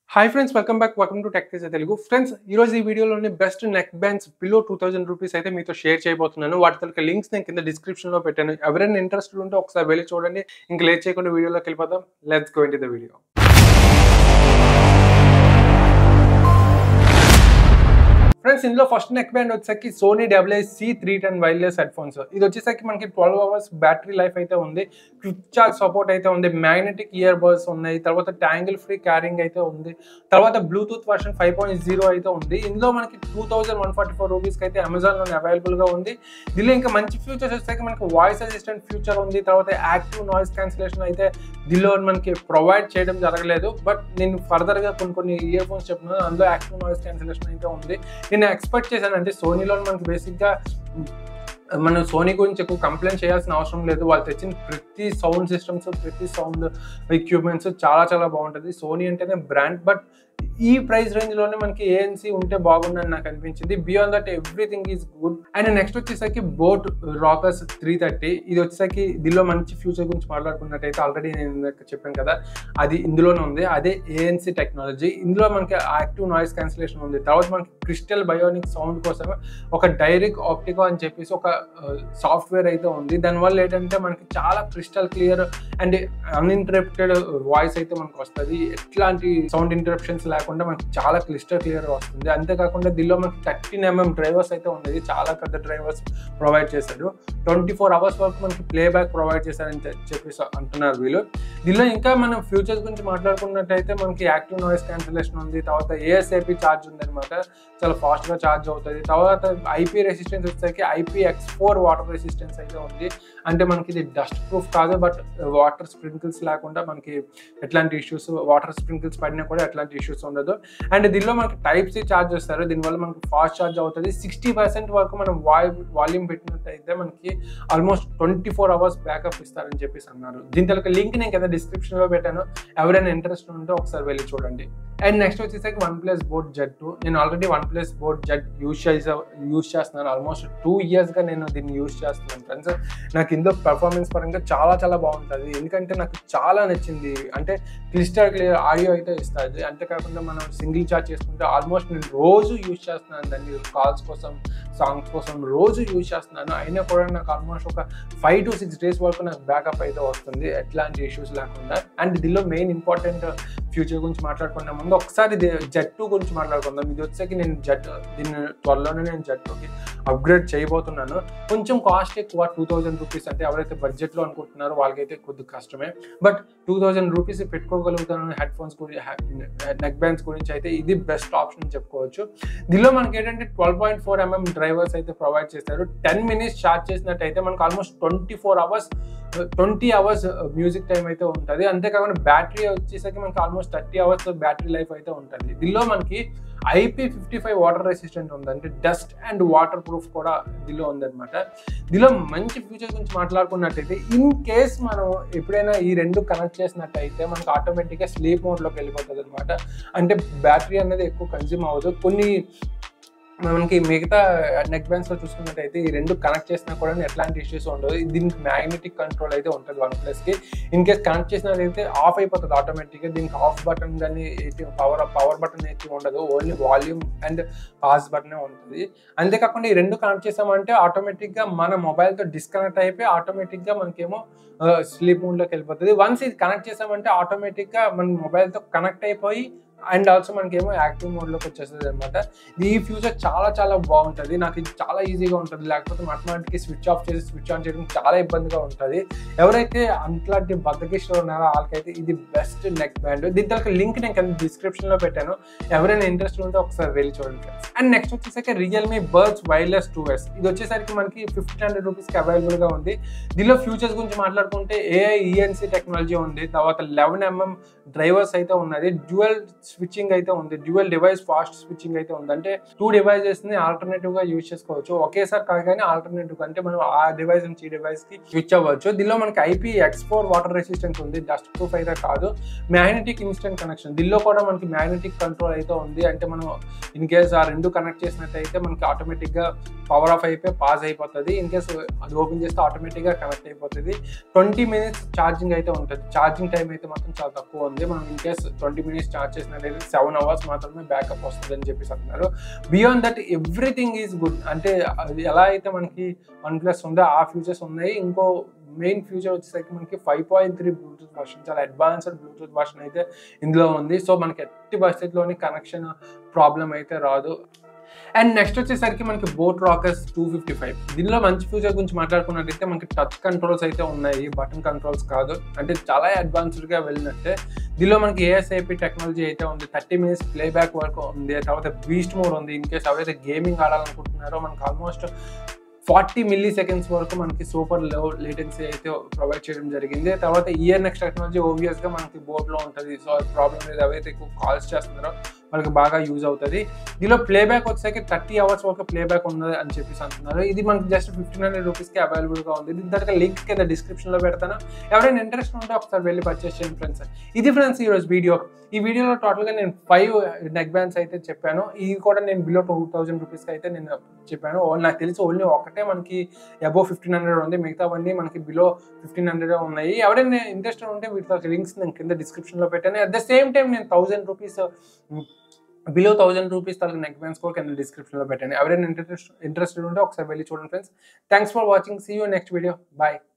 hi friends welcome back welcome to tech Telugu friends ఈ రోజు ఈ వీడియోలోని best neck bands below two thousand rupees అయితే మీతో షేర్ చేయబోతున్నాను వాటి తలక లింక్స్ నేను కింద డిస్క్రిప్షన్ లో పెట్టాను ఎవరైనా ఇంట్రెస్ట్ ఉంటే ఒకసారి వెళ్ళి చూడండి ఇంక లేట్ చేయకుండా వీడియోలోకి వెళ్ళిపోదాం let's go into the video friends ఇందులో ఫస్ట్ నెక్ బ్యాండ్ వచ్చేసరికి Sony WI C three ten wireless headphones ఇది వచ్చేసరికి మనకి ట్వెల్వ్ అవర్స్ బ్యాటరీ లైఫ్ అయితే ఉంది క్విక్ చార్జ్ సపోర్ట్ అయితే ఉంది మ్యాగ్నెటిక్ ఇయర్ బడ్స్ ఉన్నాయి తర్వాత ట్యాంగిల్ ఫ్రీ క్యారింగ్ అయితే ఉంది తర్వాత Bluetooth version five point zero అయితే ఉంది ఇందులో మనకి two thousand one forty four రూపీస్కి అయితే అమెజాన్లోనే అవైలబుల్గా ఉంది దీనిలో ఇంకా మంచి ఫీచర్స్ వచ్చేసరికి మనకి వాయిస్ అసిస్టెంట్ ఫ్యూచర్ ఉంది తర్వాత యాక్టివ్ నాయిస్ క్యాన్సిలేషన్ అయితే దీనిలో మనకి ప్రొవైడ్ చేయడం జరగలేదు బట్ నేను ఫర్దర్గా కొన్ని కొన్ని ఇయర్ ఫోన్స్ చెప్తున్నాను అందులో యాక్టివ్ నాయిస్ క్యాన్సిలేషన్ అయితే ఉంది నేను ఎక్స్పెక్ట్ చేశాను అంటే సోనీలో మనకి బేసిక్గా మనం సోనీ గురించి ఎక్కువ కంప్లైంట్ చేయాల్సిన అవసరం లేదు వాళ్ళు తెచ్చిన ప్రతి సౌండ్ సిస్టమ్స్ ప్రతి సౌండ్ ఎక్విప్మెంట్స్ చాలా చాలా బాగుంటుంది సోనీ అంటేనే బ్రాండ్ బట్ ఈ ప్రైస్ రేంజ్లోనే మనకి ఏఎన్సీ ఉంటే బాగుందని నాకు అనిపించింది beyond that everything is good and next వచ్చేసరికి బోట్ రాకర్స్ త్రీ థర్టీ ఇది వచ్చేసరికి దీనిలో మంచి ఫ్యూచర్ గురించి మాట్లాడుకున్నట్టయితే ఆల్రెడీ నేను ఇందాక చెప్పాను కదా అది ఇందులోనే ఉంది అదే ఏఎన్సీ టెక్నాలజీ ఇందులో మనకి యాక్టివ్ నాయిస్ క్యాన్సిలేషన్ ఉంది తర్వాత మనకి క్రిస్టల్ బయోనిక్ సౌండ్ కోసం ఒక డైరెక్ట్ ఆప్టికో అని చెప్పేసి ఒక సాఫ్ట్వేర్ అయితే ఉంది దానివల్ల ఏంటంటే మనకి చాలా crystal clear and uninterrupted voice అయితే మనకు వస్తుంది ఎట్లాంటి సౌండ్ ఇంటరప్షన్స్ లేకుండా మనకి చాలా క్లిస్టర్ క్లియర్ వస్తుంది అంతేకాకుండా దీనిలో మనకి థర్టీన్ ఎంఎం డ్రైవర్స్ అయితే ఉండేది చాలా పెద్ద డ్రైవర్స్ ప్రొవైడ్ చేశాడు ట్వంటీ ఫోర్ అవర్స్ వరకు మనకి ప్లేబ్యాక్ ప్రొవైడ్ చేశారని చెప్పేసి అంటున్నారు వీళ్ళు దీనిలో ఇంకా మనం ఫ్యూచర్స్ గురించి మాట్లాడుకున్నట్టయితే మనకి యాక్టివ్ నాయిస్ క్యాన్సిలేషన్ ఉంది తర్వాత ఏఎస్ఐపి ఛార్జ్ ఉంది అనమాట చాలా ఫాస్ట్గా ఛార్జ్ అవుతుంది తర్వాత ఐపీ రెసిస్టెన్స్ వచ్చేసరికి IP X four water resistance అయితే ఉంది అంటే మనకి ఇది డస్ట్ ప్రూఫ్ కాదు బట్ వాటర్ స్ప్రింకిల్స్ లేకుండా మనకి ఎట్లాంటి ఇష్యూస్ వాటర్ స్ప్రింకిల్స్ పడినా కూడా ఎట్లాంటి ఇష్యూస్ ఉండదు అండ్ దీనిలో మనకి టైప్ సి ఛార్జ్ వస్తారు దీనివల్ల మనకి ఫాస్ట్ ఛార్జ్ అవుతుంది సిక్స్టీ పర్సెంట్ వరకు మనం వాయు వాల్యూమ్ పెట్టినట్టయితే మనకి almost twenty four hours backup ఇస్తారని చెప్పేసి అన్నారు దీని తలక లింక్ నేను కదా డిస్క్రిప్షన్లో పెట్టాను ఎవరైనా ఇంట్రెస్ట్ ఉంటే ఒకసారి వెళ్ళి చూడండి అండ్ నెక్స్ట్ వచ్చేసరికి OnePlus board Z two నేను already OnePlus board Z use చేసా యూస్ చేస్తున్నాను ఆల్మోస్ట్ టూ ఇయర్స్గా నేను దీన్ని యూస్ చేస్తున్నాను ఫ్రెండ్స్ నాకు ఇందులో పర్ఫార్మెన్స్ పరంగా చాలా చాలా బాగుంటుంది ఎందుకంటే నాకు చాలా నచ్చింది అంటే క్లిస్టర్ క్లియర్ ఆడియో అయితే ఇస్తుంది అంతేకాకుండా మనం సింగిల్ చార్జ్ చేసుకుంటే ఆల్మోస్ట్ నేను రోజు యూజ్ చేస్తున్నాను దాన్ని కాల్స్ కోసం సాంగ్స్ కోసం రోజు యూజ్ చేస్తున్నాను అయినా కూడా నాకు ఆల్మోస్ట్ ఒక ఫైవ్ టు సిక్స్ డేస్ వరకు నాకు బ్యాకప్ అయితే వస్తుంది ఎట్లాంటి ఇష్యూస్ లేకుండా అండ్ దీనిలో మెయిన్ ఇంపార్టెంట్ ఫ్యూచర్ గురించి మాట్లాడుకునే ముందు ఒకసారి జెట్ టూ గురించి మాట్లాడుకుందాం ఇది వచ్చేకి నేను జెట్ దీన్ని త్వరలోనే నేను జెట్ టూకి అప్గ్రేడ్ చేయబోతున్నాను కొంచెం కాస్ట్ ఎక్కువ టూ థౌజండ్ రూపీస్ అంటే ఎవరైతే బడ్జెట్లో అనుకుంటున్నారో వాళ్ళకైతే కొద్ది కష్టమే బట్ టూ థౌజండ్ రూపీస్ పెట్టుకోగలుగుతాను హెడ్ ఫోన్స్ గురించి నెక్ బ్యాండ్స్ గురించి అయితే ఇది బెస్ట్ ఆప్షన్ చెప్పుకోవచ్చు దీనిలో మనకి ఏంటంటే twelve point four mm drivers అయితే ప్రొవైడ్ చేస్తారు టెన్ మినిట్స్ ఛార్జ్ చేసినట్టయితే మనకు almost twenty four hours twenty hours music time అయితే ఉంటుంది అంతేకాకుండా బ్యాటరీ వచ్చేసరికి మనకి almost thirty hours battery life అయితే ఉంటుంది దీనిలో మనకి IP fifty five water resistant ఉంది అంటే డస్ట్ అండ్ వాటర్ ప్రూఫ్ కూడా దీనిలో ఉందన్నమాట దీనిలో మంచి ఫ్యూచర్ గురించి మాట్లాడుకున్నట్టయితే ఇన్ కేస్ మనం ఎప్పుడైనా ఈ రెండు కనెక్ట్ చేసినట్టయితే మనకు ఆటోమేటిక్గా స్లీప్ మోడ్లోకి వెళ్ళిపోతుంది అనమాట అంటే బ్యాటరీ అనేది ఎక్కువ కన్జ్యూమ్ అవ్వదు కొన్ని మనకి మిగతా నెక్ బ్యాండ్స్లో చూసుకున్నట్టయితే ఈ రెండు కనెక్ట్ చేసినా కూడా ఎట్లాంటి ఇష్యూస్ ఉండదు దీనికి మ్యాగ్నెటిక్ కంట్రోల్ అయితే ఉంటుంది వన్ ప్లస్కి ఇన్ కేస్ కనెక్ట్ చేసినట్టయితే ఆఫ్ అయిపోతుంది ఆటోమేటిక్గా దీనికి ఆఫ్ బటన్ కానీ పవర్ పవర్ బటన్ అయితే ఉండదు ఓన్లీ వాల్యూమ్ అండ్ పాస్ బటనే ఉంటుంది అంతేకాకుండా ఈ రెండు కనెక్ట్ చేసామంటే ఆటోమేటిక్గా మన మొబైల్తో డిస్కనెక్ట్ అయిపోయి ఆటోమేటిక్గా మనకేమో స్లీప్ మూడ్లోకి వెళ్ళిపోతుంది వన్స్ ఇది కనెక్ట్ చేసామంటే ఆటోమేటిక్గా మన మొబైల్తో కనెక్ట్ అయిపోయి అండ్ ఆల్సో మనకేమో యాక్టివ్ మోడ్లోకి వచ్చేస్తుంది అనమాట ఈ ఫ్యూచర్ చాలా చాలా బాగుంటుంది నాకు ఇది చాలా ఈజీగా ఉంటుంది లేకపోతే మాటమాటికి స్విచ్ ఆఫ్ చేసి స్విచ్ ఆన్ చేయడం చాలా ఇబ్బందిగా ఉంటుంది ఎవరైతే అట్లాంటి బద్దకిష్టం ఉన్నారో వాళ్ళకైతే ఇది బెస్ట్ నెక్ బ్యాండ్ దీని తర్వాత లింక్ నేను కింద డిస్క్రిప్షన్లో పెట్టాను ఎవరైనా ఇంట్రెస్ట్ ఉంటే ఒకసారి వెళ్ళి చూడండి అండ్ నెక్స్ట్ వచ్చేసరికి Realme buds wireless two S ఇది వచ్చేసరికి మనకి ఫిఫ్టీన్ హండ్రెడ్ రూపీస్కి అవైలబుల్గా ఉంది దీనిలో ఫ్యూచర్స్ గురించి మాట్లాడుకుంటే ఏఐ ఈఎన్సీ టెక్నాలజీ ఉంది తర్వాత లెవెన్ ఎంఎం డ్రైవర్స్ అయితే ఉన్నది డ్యూయల్ స్విచ్చింగ్ అయితే ఉంది డ్యూయల్ డివైస్ ఫాస్ట్ స్విచ్చింగ్ అయితే ఉంది అంటే టూ డివైజెస్ ని ఆల్టర్నేటివ్ గా యూజ్ చేసుకోవచ్చు ఒకేసారి కాగానే ఆల్టర్నేటివ్ అంటే మనం ఆ డివైస్ నుంచి ఈ డివైస్ కి స్విచ్ అవ్వచ్చు దీనిలో మనకి IP X four water resistance ఉంది డస్ట్ ప్రూఫ్ అయితే కాదు మ్యాగ్నెటిక్ ఇన్స్టెంట్ కనెక్షన్ దీనిలో కూడా మనకి మ్యాగ్నెటిక్ కంట్రోల్ అయితే ఉంది అంటే మనం ఇన్ కేస్ ఆ రెండు కనెక్ట్ చేసినట్టయితే మనకి ఆటోమేటిక్ గా పవర్ ఆఫ్ అయిపోయి పాజ్ అయిపోతుంది ఇన్ కేస్ అది ఓపెన్ చేస్తే ఆటోమేటిక్ గా కనెక్ట్ అయిపోతుంది ట్వంటీ మినిట్స్ ఛార్జింగ్ అయితే ఉంటుంది ఛార్జింగ్ టైం అయితే మాత్రం చాలా తక్కువ ఉంది ఉంది మనం in case twenty minutes charge చేసినట్లయితే సెవెన్ అవర్స్ మాత్రమే బ్యాకప్ వస్తుంది అని చెప్పేసి అంటున్నారు beyond that everything is good అంటే అది ఎలా అయితే మనకి వన్ ప్లస్ ఉందో ఆ ఫ్యూచర్స్ ఉన్నాయి ఇంకో మెయిన్ ఫ్యూచర్ వచ్చేసరికి మనకి five point three Bluetooth version చాలా అడ్వాన్స్డ్ బ్లూటూత్ వర్షన్ అయితే ఇందులో ఉంది సో మనకి ఎట్టి పరిస్థితిలోని కనెక్షన్ ప్రాబ్లం అయితే రాదు అండ్ నెక్స్ట్ వచ్చేసరికి మనకి Boat Rockers two fifty five దీనిలో మంచి ఫ్యూచర్ గురించి మాట్లాడుకున్నట్టయితే మనకి టచ్ కంట్రోల్స్ అయితే ఉన్నాయి బటన్ కంట్రోల్స్ కాదు అంటే చాలా అడ్వాన్స్డ్గా వెళ్ళినట్టే దీనిలో మనకి ఏఎస్ఐపి టెక్నాలజీ అయితే ఉంది థర్టీ మినిట్స్ ప్లేబ్యాక్ వరకు ఉంది తర్వాత బీస్ట్ మోడ్ ఉంది ఇన్ కేస్ ఎవరైతే గేమింగ్ ఆడాలనుకుంటున్నారో మనకి ఆల్మోస్ట్ ఫార్టీ మిల్లీ సెకండ్స్ వరకు మనకి సూపర్ లో లేటెన్సీ అయితే ప్రొవైడ్ చేయడం జరిగింది తర్వాత ఇయర్ నెక్స్ట్ టెక్నాలజీ ఓవియస్గా మనకి బోర్డులో ఉంటుంది సో ప్రాబ్లం లేదు ఎవరైతే ఎక్కువ కాల్స్ చేస్తున్నారో వాళ్ళకి బాగా యూజ్ అవుతుంది దీనిలో ప్లేబ్యాక్ వచ్చేసరికి థర్టీ అవర్స్ వరకు ప్లేబ్యాక్ ఉన్నది అని చెప్పేసి అంటున్నారు ఇది మనకి జస్ట్ ఫిఫ్టీన్ హండ్రెడ్ రూపీస్కి అవైలబుల్గా ఉంది దీని తర్వాత లింక్ కింద డిస్క్రిప్షన్లో పెడతాను ఎవరైనా ఇంట్రెస్ట్ ఉంటే ఒకసారి వెళ్ళి పర్చేస్ చేయండి ఫ్రెండ్స్ ఇది ఫ్రెండ్స్ ఈరోజు వీడియో ఈ వీడియోలో టోటల్గా నేను ఫైవ్ నెక్ బ్యాండ్స్ అయితే చెప్పాను ఇది కూడా నేను బిలో టూ థౌజండ్ రూపీస్కి అయితే నేను చెప్పాను ఓ- నాకు తెలిసి ఓన్లీ ఒకటే మనకి అబోవ్ ఫిఫ్టీన్ హండ్రెడ్ ఉంది మిగతావన్నీ మనకి బిలో ఫిఫ్టీన్ హండ్రెడ్ ఉన్నాయి ఎవరైనా ఇంట్రెస్ట్ ఉంటే వీటి లింక్స్ నేను కింద డిస్క్రిప్షన్లో పెట్టాను అట్ ద సేమ్ టైం నేను thousand rupees below thousand rupees తనకి నెక్ బ్యాండ్స్ కూడా కింద డిస్క్రిప్షన్లో పెట్టాను ఎవరైనా ఇంట్రెస్ట్ ఇంట్రెస్టెడ్ ఉంటే ఒకసారి వెళ్ళి చూడండి friends thanks for watching see you next video bye